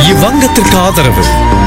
இவ்வங்கத்திற்கு ஆதரவு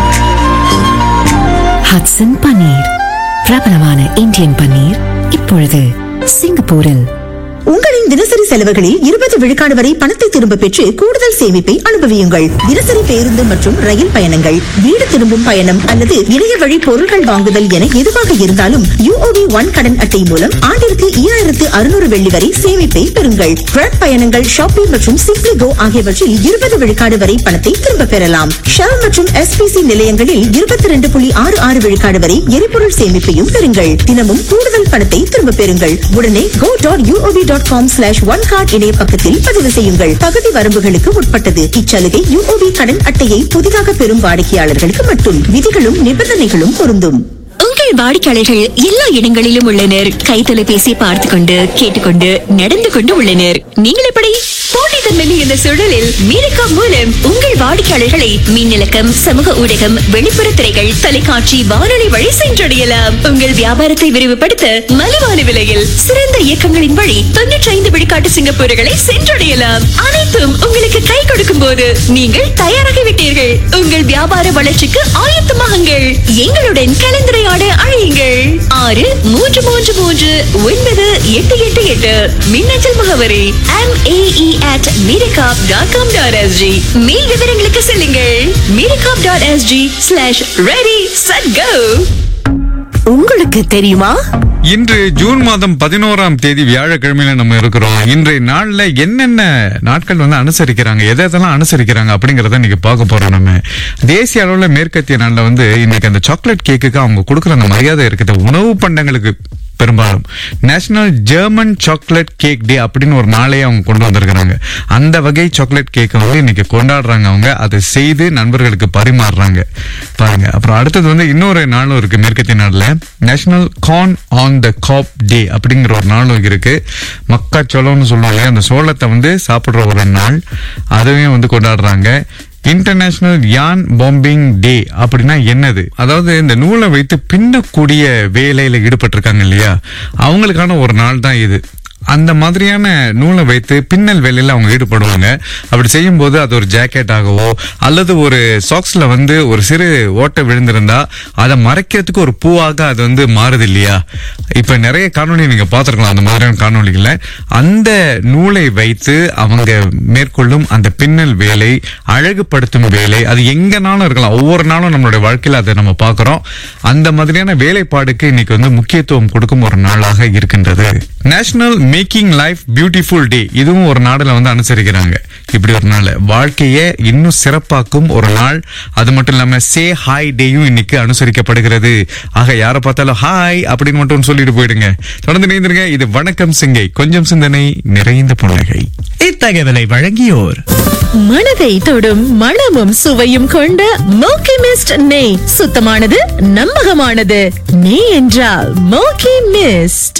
ஹட்சன் பன்னீர் பிரபலமான இந்தியன் பன்னீர் இப்பொழுது சிங்கப்பூரில் உங்களின் தினசரி செலவுகளில் இருபது விழுக்காடு வரை பணத்தை திரும்ப பெற்று கூடுதல் சேமிப்பை அனுபவியுங்கள் தினசரி பேருந்து மற்றும் ரயில் பயணங்கள் வீடு திரும்பும் பயணம் அல்லது இணைய வழி பொருட்கள் வாங்குதல் என எதுவாக இருந்தாலும் யூஓபி ஒன் கடன் அட்டை மூலம் ஆண்டிற்கு ஈராயிரத்து அறுநூறு வெள்ளி வரை சேமிப்பை பெறுங்கள் ட்ரக் பயணங்கள் ஷாப்பிங் மற்றும் சிப்ளி கோ ஆகியவற்றில் இருபது விழுக்காடு வரை பணத்தை திரும்ப பெறலாம் ஷெல் மற்றும் எஸ்பிசி நிலையங்களில் இருபத்தி ரெண்டு புள்ளி ஆறு ஆறு விழுக்காடு வரை எரிபொருள் சேமிப்பையும் பெறுங்கள் தினமும் கூடுதல் பணத்தை திரும்ப பெறுங்கள் உடனே go dot UOB dot com slash one card இணைய பக்கத்தில் பதிவு செய்யுங்கள் தகுதி வரம்புகளுக்கு உட்பட்டது இச்சலுகை யூஓபி கடன் அட்டையை புதிதாக பெறும் வாடிக்கையாளர்களுக்கு மட்டும் விதிகளும் நிபந்தனைகளும் பொருந்தும் உங்கள் வாடிக்கையாளர்கள் எல்லா இடங்களிலும் உள்ளனர் கை தொலைபேசியை பார்த்து கொண்டு கேட்டுக்கொண்டு நடந்து கொண்டு உள்ளனர் நீங்கள் எப்படி போட்டித்தன்மை இந்த சூழலில் மீரக்கா மூலம் உங்கள் வாடிக்கையாளர்களை மின்னலக்கம் சமூக ஊடகம் வெளிப்புற திரைகள் தொலைக்காட்சி வானொலி வழி சென்றடையலாம் உங்கள் வியாபாரத்தை விரிவுபடுத்த மலிவான விலையில் சிறந்த இயக்கங்களின் வழி தொன்னூற்றி ஐந்து விழுக்காட்டு சிங்கப்பூர்களை சென்றடையலாம் அனைத்தும் உங்களுக்கு கை கொடுக்கும் போது நீங்கள் தயாராகிவிட்டீர்கள் உங்கள் வியாபார வளர்ச்சிக்கு ஆயத்தமாகுங்கள் எங்களுடன் கலந்துரையாட அழையுங்கள் ஆறு மூன்று மூன்று மூன்று ஒன்பது எட்டு எட்டு எட்டு மின்னஞ்சல் முகவரி எம் ஏஇ அட் மீரகாப் டாட் காம் டாட் எஸ்ஜி மேல் விவரங்களுக்கு செல்லுங்கள் மீரகாப் dot SG slash ready set go உங்களுக்கு தெரியுமா இன்று ஜூன் மாதம் பதினோராம் தேதி வியாழக்கிழமையில நம்ம இருக்கிறோம் இன்றைய நாள்ல என்னென்ன நாட்கள் வந்து அனுசரிக்கிறாங்க எதை எதெல்லாம் அனுசரிக்கிறாங்க அப்படிங்கறத இன்னைக்கு பார்க்க போறோம் நம்ம தேசிய அளவுல மேற்கத்திய நாள்ல வந்து இன்னைக்கு அந்த சாக்லேட் கேக்குக்கு அவங்க கொடுக்குற அந்த மரியாதை இருக்குது உணவு பண்டங்களுக்கு பெரும்பாலும் national German chocolate cake day அப்படின்னு ஒரு நாளையே அவங்க கொண்டு வந்திருக்கிறாங்க அந்த வகை சாக்லேட் கேக்கை வந்து இன்னைக்கு கொண்டாடுறாங்க அவங்க அதை செய்து நண்பர்களுக்கு பரிமாறுறாங்க பாருங்க அப்புறம் அடுத்தது வந்து இன்னொரு நாளும் இருக்கு மேற்கத்திய நாடுல national corn on the cob day அப்படிங்கிற ஒரு நாளும் இருக்கு மக்காச்சோளம்னு சொல்லுவாங்க அந்த சோளத்தை வந்து சாப்பிடுற ஒரு நாள் அதையும் வந்து கொண்டாடுறாங்க இன்டர்நேஷனல் யான் பாம்பிங் டே அப்படின்னா என்னது அதாவது இந்த நூலை வைத்து பின்னக்கூடிய வேலையில ஈடுபட்டிருக்காங்க இல்லையா அவங்களுக்கான ஒரு நாள் தான் இது அந்த மாதிரியான நூலை வைத்து பின்னல் வேலையில அவங்க ஈடுபடுவாங்க அப்படி செய்யும்போது அது ஒரு ஜாக்கெட் ஆகவோ அல்லது ஒரு சாக்ஸ்ல வந்து ஒரு சிறு ஓட்டை விழுந்திருந்தா அதை மறைக்கிறதுக்கு ஒரு பூவாக அது வந்து மாறுது இல்லையா இப்ப நிறைய காணொளி நீங்க பார்த்திருக்கலாம் அந்த மாதிரியான காணொளிகள்ல அந்த நூலை வைத்து அவங்க மேற்கொள்ளும் அந்த பின்னல் வேலை அழகுபடுத்தும் வேலை அது எங்கனாலும் இருக்கலாம் ஒவ்வொரு நாளும் நம்மளுடைய வாழ்க்கையில அதை நம்ம பார்க்கிறோம் அந்த மாதிரியான வேலைப்பாடுக்கு இன்னைக்கு வந்து முக்கியத்துவம் கொடுக்கும் ஒரு நாளாக இருக்கின்றது national making life beautiful day இதுவும் ஒரு நாடுல வந்து அனுசரிக்கிறாங்க இப்படி ஒரு நாள் வாழ்க்கையை இன்னும் சிறப்பாக்கும் ஒரு நாள் அது மட்டும் இல்லாம சே ஹாய் டேயும் இன்னைக்கு அனுசரிக்கப்படுகிறது ஆக யாரை பார்த்தாலும் ஹாய் அப்படின்னு மட்டும் சொல்லிட்டு போயிடுங்க தொடர்ந்து நேர்ந்துருங்க இது வணக்கம் சிங்கை கொஞ்சம் சிந்தனை நிறைந்த புன்னகை இத்தகவலை வழங்கியோர் மனதை தொடும் மணமும் சுவையும் கொண்ட மோக்கி மிஸ்ட் நெய் சுத்தமானது நம்பகமானது நெய் என்றால் மோக்கி மிஸ்ட்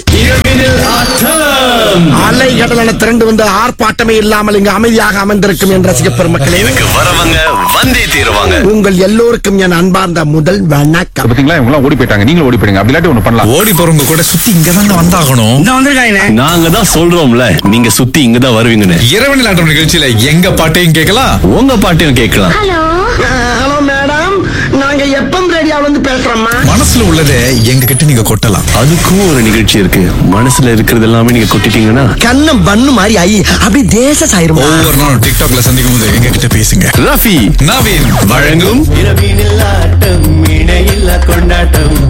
அலை கடலான திரண்டு வந்து ஆர்ப்பாட்டமே இல்லாமல் இங்கு அமைதியாக அமர்ந்திருக்கும் என் ரசிக பெருமக்களே இதுக்கு வரவங்க வந்தே தீருவாங்க உங்கள் எல்லோருக்கும் என் அன்பார்ந்த முதல் வணக்கம் பாத்தீங்களா இவங்க எல்லாம் ஓடி போயிட்டாங்க நீங்களும் ஓடி போயிடுங்க அப்படி இல்லாட்டி ஒண்ணு பண்ணலாம் ஓடி போறவங்க கூட சுத்தி இங்க தான் வந்தாகணும் நாங்க தான் சொல்றோம்ல நீங்க சுத்தி இங்க தான் வருவீங்கன்னு இரவு நிலாட்டம் நிகழ்ச்சியில எங்க பாட்டையும் கேட்கலாம் உங்க பாட்டையும் கேட்கலாம் ஹலோ மேடம் நாங்க எப்பம் ரேடியோல இருந்து பேசுறோம்மா மனசுல உள்ளதை எங்க கிட்ட நீங்க கொட்டலாம் அதுக்கும் ஒரு நிகழ்ச்சி இருக்கு மனசுல இருக்கிறது எல்லாமே நீங்க கொட்டிட்டீங்கன்னா கண்ணம் பண்ணு மாதிரி ஐ அப்படி தேச சாயிருமா ஒவ்வொரு நாளும் டிக்டாக்ல சந்திக்கும் போது எங்க கிட்ட பேசுங்க ரஃபி நவீன் வழங்கும் இரவினில் ஆட்டம் இணையில்லா கொண்டாட்டம்